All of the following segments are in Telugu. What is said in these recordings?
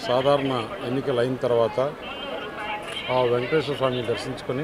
సాధారణ ఎన్నికలు అయిన తర్వాత ఆ వెంకటేశ్వర స్వామిని దర్శించుకొని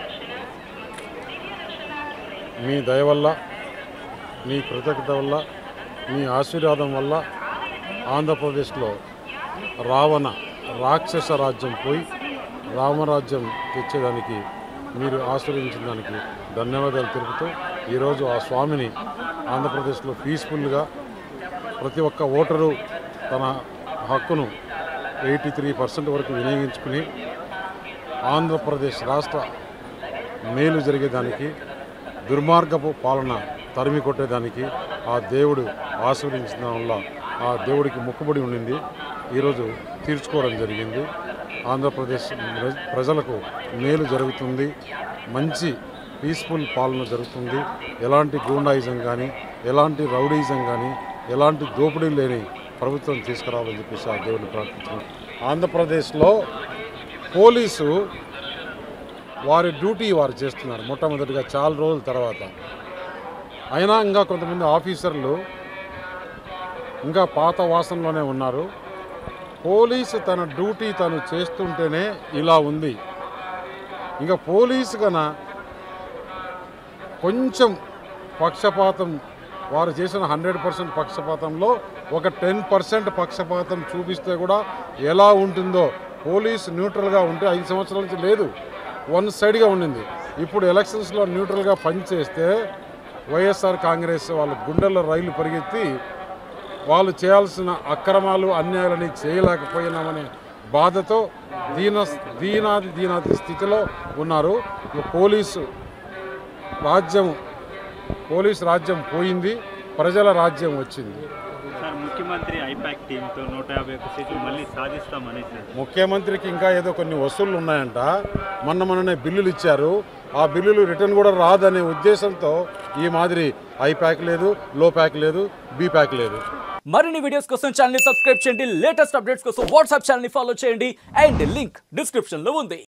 మీ దయ వల్ల మీ కృతజ్ఞత వల్ల మీ ఆశీర్వాదం వల్ల ఆంధ్రప్రదేశ్లో రావణ రాక్షస రాజ్యం పోయి రామరాజ్యం తెచ్చేదానికి మీరు ఆశీర్వదించిన దానికి ధన్యవాదాలు తెలుపుతూ ఈరోజు ఆ స్వామిని ఆంధ్రప్రదేశ్లో పీస్ఫుల్గా ప్రతి ఒక్క ఓటరు తన హక్కును ఎయిటీ త్రీ పర్సెంట్ వరకు వినియోగించుకుని ఆంధ్రప్రదేశ్ రాష్ట్ర మేలు జరిగేదానికి దుర్మార్గపు పాలన తరిమి కొట్టేదానికి ఆ దేవుడు ఆశీర్వదించడం వల్ల ఆ దేవుడికి మొక్కుబడి ఉండింది ఈరోజు తీర్చుకోవడం జరిగింది ఆంధ్రప్రదేశ్ ప్ర- ప్రజలకు మేలు జరుగుతుంది మంచి పీస్ఫుల్ పాలన జరుగుతుంది ఎలాంటి గూండాయిజం కానీ ఎలాంటి రౌడీజం కానీ ఎలాంటి దోపిడీ లేని ప్రభుత్వం తీసుకురావాలని చెప్పేసి ఆ దేవుడిని ప్రార్థించాను ఆంధ్రప్రదేశ్లో పోలీసు వారి డ్యూటీ వారు చేస్తున్నారు మొట్టమొదటిగా చాలా రోజుల తర్వాత అయినా ఇంకా కొంతమంది ఆఫీసర్లు ఇంకా పాత వాసనలోనే ఉన్నారు పోలీసు తన డ్యూటీ తను చేస్తుంటేనే ఇలా ఉంది ఇంకా పోలీసు కన్నా కొంచెం పక్షపాతం వారు చేసిన హండ్రెడ్ పర్సెంట్ పక్షపాతంలో ఒక టెన్ పర్సెంట్ పక్షపాతం చూపిస్తే కూడా ఎలా ఉంటుందో పోలీస్ న్యూట్రల్గా ఉంటే ఐదు సంవత్సరాల నుంచి లేదు వన్ సైడ్గా ఉండింది ఇప్పుడు ఎలక్షన్స్లో న్యూట్రల్గా పనిచేస్తే వైఎస్ఆర్ కాంగ్రెస్ వాళ్ళ గుండెల్లో రైలు పరిగెత్తి వాళ్ళు చేయాల్సిన అక్రమాలు అన్యాయాలని చేయలేకపోయినామనే బాధతో దీన దీనాది దీనాది స్థితిలో ఉన్నారు ఇక పోలీసు రాజ్యం పోలీస్ రాజ్యం పోయింది ప్రజల రాజ్యం వచ్చింది సార్ ముఖ్యమంత్రి ఐపాక్ టీంతో నూట యాభై ఒక్క సీట్లు మళ్ళీ సాధిస్తామనేసారు ముఖ్యమంత్రికి ఇంకా ఏదో కొన్ని వసూళ్లు ఉన్నాయంట మొన్న మొన్ననే బిల్లులు ఇచ్చారు ఆ బిల్లులు రిటర్న్ కూడా రాదనే ఉద్దేశంతో ఈ మాదిరి ఐ ప్యాక్ లేదు లో ప్యాక్ లేదు బి ప్యాక్ లేదు మరిన్ని వీడియోస్ కోసం ఛానల్ ని సబ్స్క్రైబ్ చేయండి లేటెస్ట్ అప్డేట్స్ కోసం వాట్సాప్ ఛానల్ ని ఫాలో చేయండి అండ్ లింక్ డిస్క్రిప్షన్ లో ఉంది